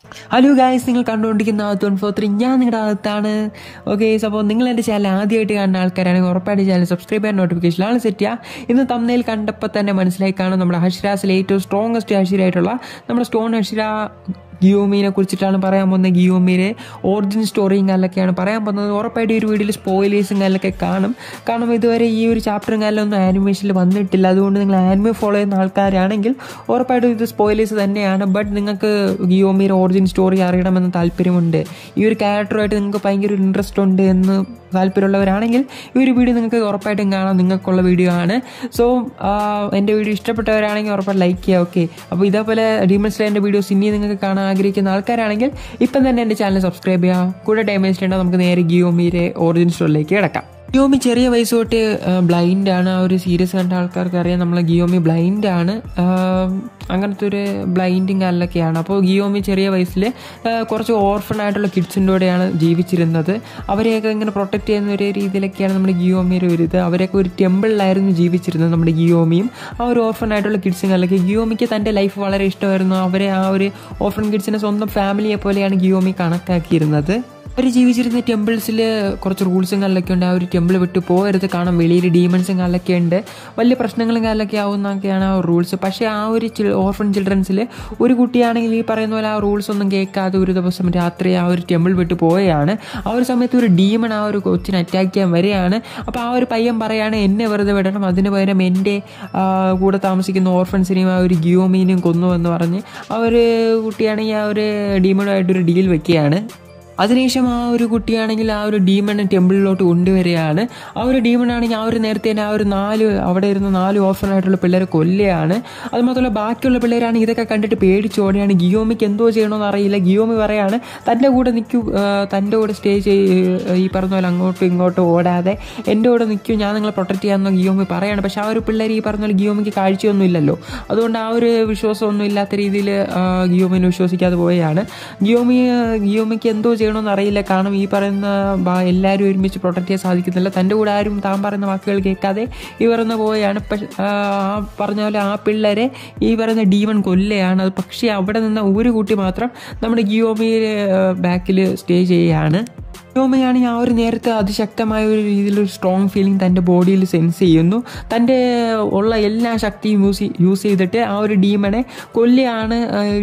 hello guys നിങ്ങൾ കണ്ടുകൊണ്ടിരിക്കുന്ന ട്വൻ four three ഞാൻ നിങ്ങളുടെ അകത്താണ് ഓക്കെ അപ്പോൾ നിങ്ങൾ എൻ്റെ ചാനൽ ആദ്യമായിട്ട് കാണുന്ന ആൾക്കാരാണെങ്കിൽ ഉറപ്പായിട്ട് ചാനൽ സബ്സ്ക്രൈബ് ചെയ്യാൻ നോട്ടിഫിക്കേഷൻ ആണ് സെറ്റ് ചെയ്യുക ഇന്ന് തമ്മിൽ കണ്ടപ്പോൾ തന്നെ മനസ്സിലായി കാണും നമ്മുടെ ഹഷിരാസിലെ ഏറ്റവും സ്ട്രോങ്ങസ്റ്റ് ഹഷിരായിട്ടുള്ള നമ്മുടെ സ്റ്റോൺ ഹഷിര ഗിയോമീനെ കുറിച്ചിട്ടാണ് പറയാൻ പോകുന്നത് ഗിയോമീനെ ഒറിജിൻ സ്റ്റോറിയും കാലൊക്കെയാണ് പറയാൻ പോകുന്നത് ഉറപ്പായിട്ട് ഈ ഒരു വീഡിയോയിൽ സ്പോയിലേഴ്സും കാലൊക്കെ കാണും കാരണം ഇതുവരെ ഈ ഒരു ചാപ്റ്ററും കാലൊന്നും ആനിമേഷനിൽ വന്നിട്ടില്ല അതുകൊണ്ട് നിങ്ങൾ ആനിമേ ഫോളോ ചെയ്യുന്ന ആൾക്കാരാണെങ്കിൽ ഉറപ്പായിട്ടും ഇത് സ്പോയിലേഴ്സ് തന്നെയാണ് ബട്ട് നിങ്ങൾക്ക് ഗിയോമീരെ ഒറിജിൻ സ്റ്റോറി അറിയണമെന്ന് താല്പര്യമുണ്ട് ഈ ഒരു ക്യാരക്ടറുമായിട്ട് നിങ്ങൾക്ക് ഭയങ്കര ഒരു ഇൻട്രസ്റ്റ് ഉണ്ട് എന്ന് താല്പര്യമുള്ളവരാണെങ്കിൽ ഈ ഒരു വീഡിയോ നിങ്ങൾക്ക് ഉറപ്പായിട്ടും കാണാം നിങ്ങൾക്കുള്ള വീഡിയോ ആണ് സോ എൻ്റെ വീഡിയോ ഇഷ്ടപ്പെട്ടവരാണെങ്കിൽ ഉറപ്പായിട്ട് ലൈക്ക് ചെയ്യുക ഓക്കെ അപ്പോൾ ഇതേപോലെ ഡീമൺ സ്ലേൻ്റെ വീഡിയോസ് ഇനി നിങ്ങൾക്ക് കാണാൻ ആഗ്രഹിക്കുന്ന ആൾക്കാരാണെങ്കിൽ ഇപ്പം തന്നെ എൻ്റെ ചാനൽ സബ്സ്ക്രൈബ് ചെയ്യുക കൂടെ ടൈം വേസ്റ്റ് ചെയ്യേണ്ട നമുക്ക് നേരെ ഗിയോമീരെ ഒറിജിൻ സ്റ്റോറിലേക്ക് കിടക്കാം ഗിയോമി ചെറിയ വയസ്സ് തൊട്ട് ബ്ലൈൻഡ് ആണ് ആ ഒരു സീരീസ് കണ്ട ആൾക്കാർക്ക് അറിയാം നമ്മൾ ഗിയോമി ബ്ലൈൻഡ് ആണ് അങ്ങനത്തെ ഒരു ബ്ലൈൻഡിങ് അല്ലൊക്കെയാണ് അപ്പോൾ ഗിയോമി ചെറിയ വയസ്സിൽ കുറച്ച് ഓർഫൺ ആയിട്ടുള്ള കിഡ്സിൻ്റെ കൂടെയാണ് ജീവിച്ചിരുന്നത് അവരെയൊക്കെ ഇങ്ങനെ പ്രൊട്ടക്ട് ചെയ്യുന്ന ഒരു രീതിയിലൊക്കെയാണ് നമ്മുടെ ഗിയോമിയുടെ ഒരു ഇത് അവരൊക്കെ ഒരു ടെമ്പിളിലായിരുന്നു ജീവിച്ചിരുന്നത് നമ്മുടെ ഗിയോമിയും ആ ഒരു ഓർഫൺ ആയിട്ടുള്ള കിഡ്സും അല്ലെങ്കിൽ ഗിയോമിക്ക് തൻ്റെ ലൈഫ് വളരെ ഇഷ്ടമായിരുന്നു അവരെ ആ ഒരു ഓർഫൺ കിഡ്സിനെ സ്വന്തം ഫാമിലിയെ പോലെയാണ് ഗിയോമി കണക്കാക്കിയിരുന്നത് അവർ ജീവിച്ചിരുന്ന ടെമ്പിൾസിൽ കുറച്ച് റൂൾസും കാലൊക്കെ ഉണ്ട് ആ ഒരു ടെമ്പിൾ വിട്ട് പോകരുത് കാണാം വെളിയിൽ ഡീമൺസും കാലൊക്കെ ഉണ്ട് വലിയ പ്രശ്നങ്ങളും കാലൊക്കെ ആവുന്നൊക്കെയാണ് ആ റൂൾസ് പക്ഷേ ആ ഒരു ഓർഫൺ ചിൽഡ്രൻസിൽ ഒരു കുട്ടിയാണെങ്കിൽ ഈ പറയുന്ന പോലെ ആ റൂൾസ് ഒന്നും കേൾക്കാതെ ഒരു ദിവസം രാത്രി ആ ഒരു ടെമ്പിൾ വിട്ട് പോവുകയാണ് ആ ഒരു സമയത്ത് ഒരു ഡീമൺ ആ ഒരു കൊച്ചിനെ അറ്റാക്ക് ചെയ്യാൻ വരികയാണ് അപ്പോൾ ആ ഒരു പയ്യൻ പറയാണ് എന്നെ വെറുതെ വിടണം അതിന് പകരം എൻ്റെ കൂടെ താമസിക്കുന്ന ഓർഫൻസിനെയും ആ ഒരു ഗിയോമീനെയും കൊന്നു എന്ന് പറഞ്ഞ് ആ ഒരു കുട്ടിയാണെങ്കിൽ ആ ഒരു ഡീമണുമായിട്ടൊരു ഡീൽ വെക്കുകയാണ് അതിനുശേഷം ആ ഒരു കുട്ടിയാണെങ്കിൽ ആ ഒരു ഡീമൺ ടെമ്പിളിലോട്ട് കൊണ്ടുവരികയാണ് ആ ഒരു ഡീമൺ ആണെങ്കിൽ ആ ഒരു നേരത്തെ തന്നെ ആ ഒരു നാല് അവിടെ ഇരുന്ന നാല് ഓഫറായിട്ടുള്ള പിള്ളേരെ കൊല്ലുകയാണ് അത് മാത്രമല്ല ബാക്കിയുള്ള പിള്ളേരാണെങ്കിൽ ഇതൊക്കെ കണ്ടിട്ട് പേടിച്ചോടെയാണ് ഗിയോമിക്ക് എന്തോ ചെയ്യണമെന്ന് അറിയില്ല ഗിയോമി പറയാണ് തൻ്റെ കൂടെ നിൽക്കൂ തൻ്റെ കൂടെ സ്റ്റേ ചെയ് ഈ പറഞ്ഞ പോലെ അങ്ങോട്ടും ഇങ്ങോട്ടും ഓടാതെ എൻ്റെ കൂടെ നിൽക്കൂ ഞാൻ നിങ്ങളെ പ്രൊട്ടക്ട് ചെയ്യാമെന്ന് ഗിയോമി പറയാണ് പക്ഷെ ആ ഒരു പിള്ളേർ ഈ പറഞ്ഞ പോലെ ഗിയോമിക്ക് കാഴ്ചയൊന്നും ഇല്ലല്ലോ അതുകൊണ്ട് ആ ഒരു വിശ്വാസമൊന്നും ഇല്ലാത്ത രീതിയിൽ ഗിയോമിനെ വിശ്വസിക്കാതെ പോവുകയാണ് ഗിയോമി ഗിയോമിക്ക് എന്തോ ചെയ്യണമെന്ന് അറിയില്ല കാരണം ഈ പറയുന്ന എല്ലാവരും ഒരുമിച്ച് പ്രൊട്ടക്ട് ചെയ്യാൻ സാധിക്കുന്നില്ല തൻ്റെ കൂടെ ആരും താൻ പറയുന്ന വാക്കുകൾ കേൾക്കാതെ ഈ പറയുന്ന പോവുകയാണ് പക്ഷെ ആ പറഞ്ഞ പോലെ ആ പിള്ളേരെ ഈ പറയുന്ന ഡീമൺ കൊല്ലുകയാണ് അത് പക്ഷേ അവിടെ നിന്ന് ഒരു കുട്ടി മാത്രം നമ്മുടെ ഗിയോമിയുടെ ബാക്കിൽ സ്റ്റേ ചെയ്യുകയാണ് ഗിയോമയാണെങ്കിൽ ആ ഒരു നേരത്തെ അതിശക്തമായ ഒരു രീതിയിലൊരു സ്ട്രോങ് ഫീലിംഗ് തൻ്റെ ബോഡിയിൽ സെൻസ് ചെയ്യുന്നു തൻ്റെ ഉള്ള എല്ലാ ശക്തിയും യൂസ് യൂസ് ചെയ്തിട്ട് ആ ഒരു ഡീമണെ കൊല്ലിയാണ്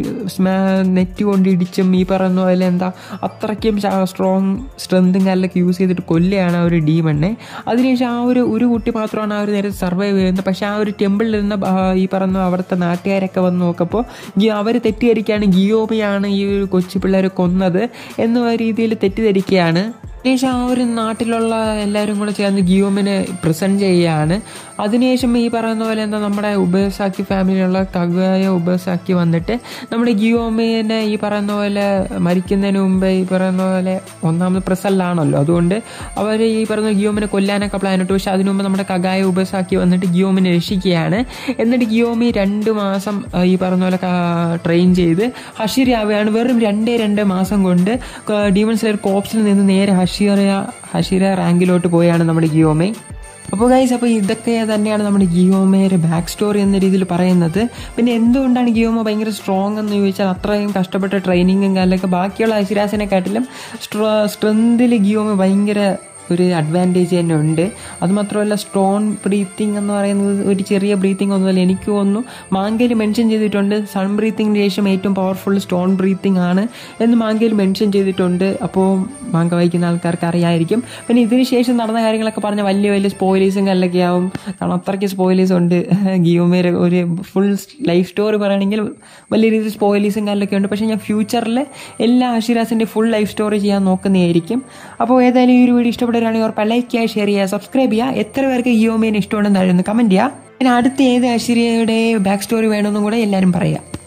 നെറ്റ് കൊണ്ട് ഇടിച്ചും ഈ പറയുന്ന പോലെ എന്താ അത്രയ്ക്കും സ്ട്രോങ് സ്ട്രെങ്തും കാര്യങ്ങളൊക്കെ യൂസ് ചെയ്തിട്ട് കൊല്ലുകയാണ് ആ ഒരു ഡീമണ്ണെ അതിനുശേഷം ആ ഒരു ഒരു കുട്ടി മാത്രമാണ് ആ ഒരു നേരത്തെ സർവൈവ് ചെയ്യുന്നത് പക്ഷേ ആ ഒരു ടെമ്പിളിൽ നിന്ന് ഈ പറയുന്ന അവിടുത്തെ നാട്ടുകാരൊക്കെ വന്ന് നോക്കുമ്പോൾ അവർ തെറ്റിദ്ധരിക്കുകയാണ് ഗിയോമിയാണ് ഈ ഒരു കൊച്ചു പിള്ളേരെ കൊന്നത് എന്ന രീതിയിൽ തെറ്റിദ്ധരിക്കുകയാണ് അതിനുശേഷം ആ ഒരു നാട്ടിലുള്ള എല്ലാവരും കൂടെ ചേർന്ന് ഗിയോമിനെ പ്രസൻറ്റ് ചെയ്യുകയാണ് അതിനുശേഷം ഈ പറയുന്ന പോലെ എന്താ നമ്മുടെ ഉബേസാക്കി ഫാമിലിയുള്ള കഗായ ഉബേസാക്കി വന്നിട്ട് നമ്മുടെ ഗിയോമിനെ ഈ പറയുന്ന പോലെ മരിക്കുന്നതിന് മുമ്പ് ഈ പറയുന്ന പോലെ ഒന്നാമത് പ്രസല്ലാണല്ലോ അതുകൊണ്ട് അവർ ഈ പറയുന്ന ഗിയോമിനെ കൊല്ലാനൊക്കെ പ്ലാൻ ഇട്ടു പക്ഷെ അതിനു മുമ്പ് നമ്മുടെ കഗായ ഉബേസാക്കി വന്നിട്ട് ഗിയോമിനെ രക്ഷിക്കുകയാണ് എന്നിട്ട് ഗിയോമി രണ്ട് മാസം ഈ പറയുന്ന പോലെ ട്രെയിൻ ചെയ്ത് ഹഷിരാവുകയാണ് വെറും രണ്ടേ രണ്ട് മാസം കൊണ്ട് ഡീമൺ സ്ലെയർ കോപ്സിൽ നിന്ന് നേരെ ഹഷീറ ഹഷീറ റാങ്കിലോട്ട് പോയാണ് നമ്മുടെ ഗിയോമെ അപ്പോൾ ഗൈസ് അപ്പോൾ ഇതൊക്കെ തന്നെയാണ് നമ്മുടെ ഗിയോമയുടെ ബാക്ക് സ്റ്റോറി എന്ന രീതിയിൽ പറയുന്നത് പിന്നെ എന്തുകൊണ്ടാണ് ഗിയോമ ഭയങ്കര സ്ട്രോങ് എന്ന് ചോദിച്ചാൽ അത്രയും കഷ്ടപ്പെട്ട ട്രെയിനിങ്ങും കാര്യങ്ങളൊക്കെ ബാക്കിയുള്ള അശിരാസിനെക്കാട്ടിലും സ്ട്രോ സ്ട്രെങ്തിൽ ഗിയോമ ഭയങ്കര ഒരു അഡ്വാൻറ്റേജ് തന്നെ ഉണ്ട് അതുമാത്രമല്ല സ്റ്റോൺ ബ്രീത്തിങ് എന്ന് പറയുന്നത് ഒരു ചെറിയ ബ്രീത്തിങ് ഒന്നുമല്ല എനിക്ക് തോന്നുന്നു മാങ്കയിൽ മെൻഷൻ ചെയ്തിട്ടുണ്ട് സൺ ബ്രീത്തിങ്ങിന് ശേഷം ഏറ്റവും പവർഫുൾ സ്റ്റോൺ ബ്രീത്തിങ് ആണ് എന്ന് മാങ്കയിൽ മെൻഷൻ ചെയ്തിട്ടുണ്ട് അപ്പോൾ മാങ്ക വായിക്കുന്ന ആൾക്കാർക്ക് അറിയായിരിക്കും പിന്നെ ഇതിന് ശേഷം നടന്ന കാര്യങ്ങളൊക്കെ പറഞ്ഞ വലിയ വലിയ സ്പോയിലേഴ്സും കല്ലൊക്കെ ആവും കാരണം അത്രയ്ക്ക് സ്പോയിലേഴ്സ് ഉണ്ട് ഗിയോമേരെ ഒരു ഫുൾ ലൈഫ് സ്റ്റോറി പറയുകയാണെങ്കിൽ വലിയ രീതിയിൽ സ്പോയിലേഴ്സും കല്ലൊക്കെ ഉണ്ട് പക്ഷേ ഞാൻ ഫ്യൂച്ചറിൽ എല്ലാ അഷിരാസിൻ്റെ ഫുൾ ലൈഫ് സ്റ്റോറി ചെയ്യാൻ നോക്കുന്നതായിരിക്കും അപ്പോൾ ഏതായാലും ഈ ഒരു വീഡിയോ ഇഷ്ടപ്പെട്ട ഇഷ്ടപ്പെടുകയാണെങ്കിൽ ഉറപ്പ് ലൈക്ക് ചെയ്യുക ഷെയർ ചെയ്യുക സബ്സ്ക്രൈബ് ചെയ്യുക എത്ര പേർക്ക് യോമേനെ ഇഷ്ടമുണ്ടെന്ന് അറിയുന്നു കമൻറ്റ് ചെയ്യുക പിന്നെ അടുത്ത ഏത് അശ്വര്യയുടെ ബാക്ക് സ്റ്റോറി വേണമെന്നും കൂടെ എല്ലാവരും പറയാം